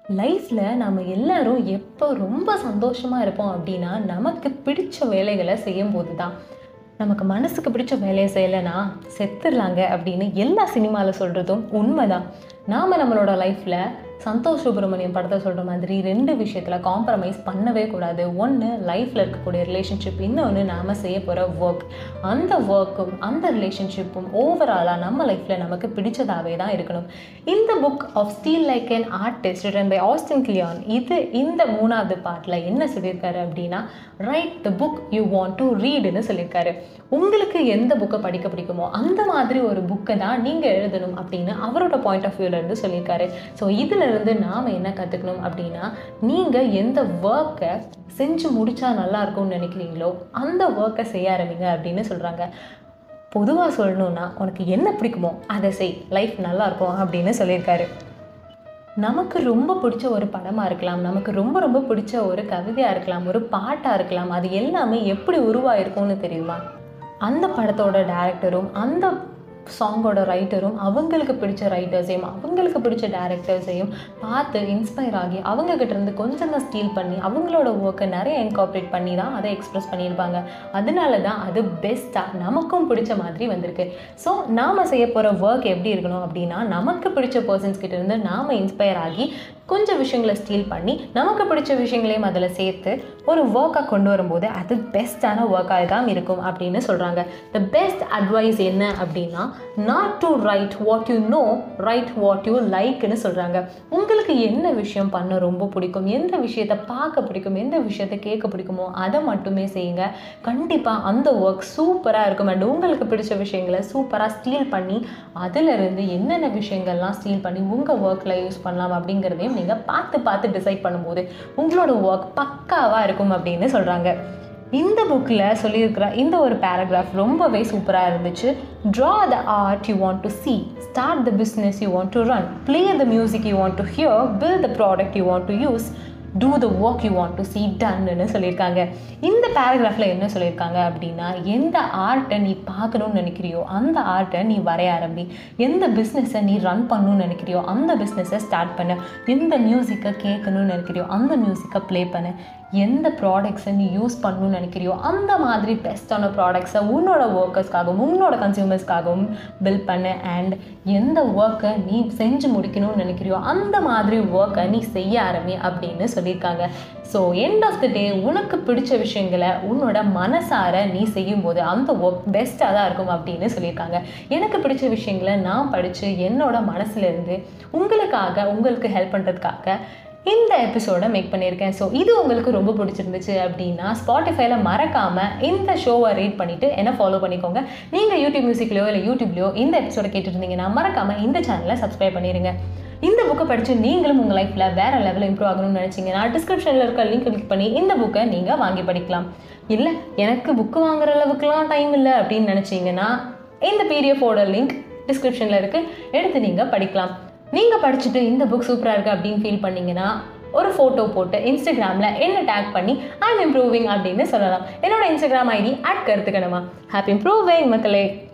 லைஃப்பில் நம்ம எல்லாரும் எப்போ ரொம்ப சந்தோஷமாக இருப்போம் அப்படின்னா நமக்கு பிடிச்ச வேலைகளை செய்யும்போது தான் நமக்கு மனசுக்கு பிடிச்ச வேலையை செய்யலைன்னா செத்துடலாங்க அப்படின்னு எல்லா சினிமாவில் சொல்கிறதும் உண்மைதான் நாம் நம்மளோட லைஃப்பில் சந்தோஷ் சுப்ரமணியம் படத்தை சொல்கிற மாதிரி ரெண்டு விஷயத்தில் காம்ப்ரமைஸ் பண்ணவே கூடாது ஒன்று லைஃப்பில் இருக்கக்கூடிய ரிலேஷன்ஷிப் இன்னொன்று நாம் செய்ய போகிற ஒர்க் அந்த ஒர்க்கும் அந்த ரிலேஷன்ஷிப்பும் ஓவராலாக நம்ம லைஃப்பில் நமக்கு பிடிச்சதாகவே தான் இருக்கணும் இந்த book of steal like an artist written by Austin Kleon இது இந்த மூணாவது பாட்டில் என்ன சொல்லியிருக்காரு அப்படின்னா write the book you want to ரீடுன்னு சொல்லியிருக்காரு உங்களுக்கு எந்த புக்கை படிக்க பிடிக்குமோ அந்த மாதிரி ஒரு புக்கை தான் நீங்கள் எழுதணும் அப்படின்னு அவரோட பாயிண்ட் ஆஃப் வியூலேருந்து சொல்லியிருக்காரு ஸோ இதில் இருந்து நாம் என்ன கற்றுக்கணும் அப்படின்னா நீங்கள் எந்த ஒர்க்கை செஞ்சு முடித்தா நல்லா இருக்கும்னு நினைக்கிறீங்களோ அந்த ஒர்க்கை செய்ய ஆரம்பிங்க அப்படின்னு சொல்கிறாங்க பொதுவாக சொல்லணுன்னா உனக்கு என்ன பிடிக்குமோ அதை செய் லைஃப் நல்லா இருக்கும் அப்படின்னு சொல்லியிருக்காரு நமக்கு ரொம்ப பிடிச்ச ஒரு படமாக இருக்கலாம் நமக்கு ரொம்ப ரொம்ப பிடிச்ச ஒரு கவிதையாக இருக்கலாம் ஒரு பாட்டாக இருக்கலாம் அது எல்லாமே எப்படி உருவாயிருக்கும்னு தெரியுமா அந்த படத்தோட டேரக்டரும் அந்த சாங்கோட ரைட்டரும் அவங்களுக்கு பிடிச்ச ரைட்டர்ஸையும் அவங்களுக்கு பிடிச்ச டேரக்டர்ஸையும் பார்த்து இன்ஸ்பயர் ஆகி அவங்கக்கிட்ட இருந்து கொஞ்சம் தான் ஸ்டீல் பண்ணி அவங்களோட ஒர்க்கை நிறைய இன்கார்ப்ரேட் பண்ணி தான் அதை எக்ஸ்ப்ரெஸ் பண்ணியிருப்பாங்க அதனால தான் அது பெஸ்ட்டாக நமக்கும் பிடிச்ச மாதிரி வந்திருக்கு ஸோ நாம் செய்ய போகிற ஒர்க் எப்படி இருக்கணும் அப்படின்னா நமக்கு பிடிச்ச பர்சன்ஸ் கிட்ட இருந்து நாம் இன்ஸ்பயர் ஆகி கொஞ்சம் விஷயங்களை ஸ்டீல் பண்ணி நமக்கு பிடிச்ச விஷயங்களையும் அதில் சேர்த்து ஒரு ஒர்க்காக கொண்டு வரும்போது அது பெஸ்ட்டான ஒர்க்காக தான் இருக்கும் அப்படின்னு சொல்கிறாங்க த பெஸ்ட் அட்வைஸ் என்ன அப்படின்னா not to write what you know write what you லைக்னு சொல்கிறாங்க உங்களுக்கு என்ன விஷயம் பண்ண ரொம்ப பிடிக்கும் எந்த விஷயத்தை பார்க்க பிடிக்கும் எந்த விஷயத்தை கேட்க பிடிக்குமோ அதை மட்டுமே செய்யுங்க கண்டிப்பாக அந்த ஒர்க் சூப்பராக இருக்கும் அண்ட் உங்களுக்கு பிடிச்ச விஷயங்களை சூப்பராக ஸ்டீல் பண்ணி அதிலிருந்து என்னென்ன விஷயங்கள்லாம் ஸ்டீல் பண்ணி உங்கள் ஒர்க்கில் யூஸ் பண்ணலாம் அப்படிங்கிறதையும் நீங்கள் பார்த்து பார்த்து டிசைட் பண்ணும்போது உங்களோட ஒர்க் பக்காவாக இருக்கும் அப்படின்னு சொல்கிறாங்க இந்த புக்கில் சொல்லியிருக்கிற இந்த ஒரு பேராகிராஃப் ரொம்பவே சூப்பராக இருந்துச்சு draw the art you want to see start the business you want to run play the music you want to hear build the product you want to use do the work you want to see டன்னு சொல்லியிருக்காங்க இந்த பேராகிராஃபில் என்ன சொல்லியிருக்காங்க அப்படின்னா எந்த ஆர்ட்டை நீ பார்க்கணும்னு நினைக்கிறியோ அந்த ஆர்ட்டை நீ வரைய ஆரம்பி எந்த பிஸ்னஸை நீ ரன் பண்ணணும்னு நினைக்கிறியோ அந்த பிஸ்னஸை ஸ்டார்ட் பண்ணு எந்த மியூசிக்கை கேட்கணும்னு நினைக்கிறியோ அந்த மியூசிக்கை ப்ளே பண்ணு எந்த ப்ராடக்ட்ஸை நீ யூஸ் பண்ணணும்னு நினைக்கிறியோ அந்த மாதிரி பெஸ்ட்டான ப்ராடக்ட்ஸை உன்னோட ஒர்க்கர்ஸ்க்காகவும் உன்னோட கன்சியூமர்ஸ்க்காகவும் பில்ட் பண்ணு அண்ட் எந்த ஒர்க்கை நீ செஞ்சு முடிக்கணும்னு நினைக்கிறியோ அந்த மாதிரி ஒர்க்கை நீ செய்ய ஆரம்பி அப்படின்னு சொல்லியிருக்காங்க so end of the day உனக்கு பிடிச்ச விஷயங்களை உன்னோட மனசார நீ செய்யும்போது அந்த ஒர்க் பெஸ்ட்டாக தான் இருக்கும் அப்படின்னு சொல்லியிருக்காங்க எனக்கு பிடிச்ச விஷயங்களை நான் படித்து என்னோட மனசுலேருந்து உங்களுக்காக உங்களுக்கு ஹெல்ப் பண்ணுறதுக்காக இந்த எபிசோடை மேக் பண்ணியிருக்கேன் ஸோ இது உங்களுக்கு ரொம்ப பிடிச்சிருந்துச்சு அப்படின்னா ஸ்பாட்டிஃபைல மறக்காமல் இந்த ஷோவை ரீட் பண்ணிவிட்டு என்ன ஃபாலோ பண்ணிக்கோங்க நீங்கள் யூடியூப் மியூசிக்லையோ இல்லை யூடியூப்லையோ இந்த எபிசோட கேட்டுருந்தீங்கன்னா மறக்காமல் இந்த சேனலை சப்ஸ்கிரைப் பண்ணிடுங்க இந்த புக்கை படித்து நீங்களும் உங்கள் லைஃப்பில் வேறு லெவலில் இம்ப்ரூவ் ஆகணும்னு நினச்சிங்கன்னா டிஸ்கிரிப்ஷனில் இருக்க லிங்க் கிளிக் பண்ணி இந்த புக்கை நீங்கள் வாங்கி படிக்கலாம் இல்லை எனக்கு புக்கு வாங்குற அளவுக்குலாம் டைம் இல்லை அப்படின்னு நினச்சிங்கன்னா இந்த பிடிஎஃபோட லிங்க் டிஸ்கிரிப்ஷனில் இருக்குது எடுத்து நீங்கள் படிக்கலாம் நீங்கள் படிச்சுட்டு இந்த புக் சூப்பராக இருக்குது அப்படின்னு ஃபீல் பண்ணீங்கன்னா ஒரு ஃபோட்டோ போட்டு இன்ஸ்டாகிராமில் என்ன டேக் பண்ணி ஐம் இம்ப்ரூவிங் அப்படின்னு சொல்லலாம் என்னோட இன்ஸ்டாகிராம் ஐடி அட் கருத்துக்கணுமா ஹாப்பி இம்ப்ரூவிங் மக்களே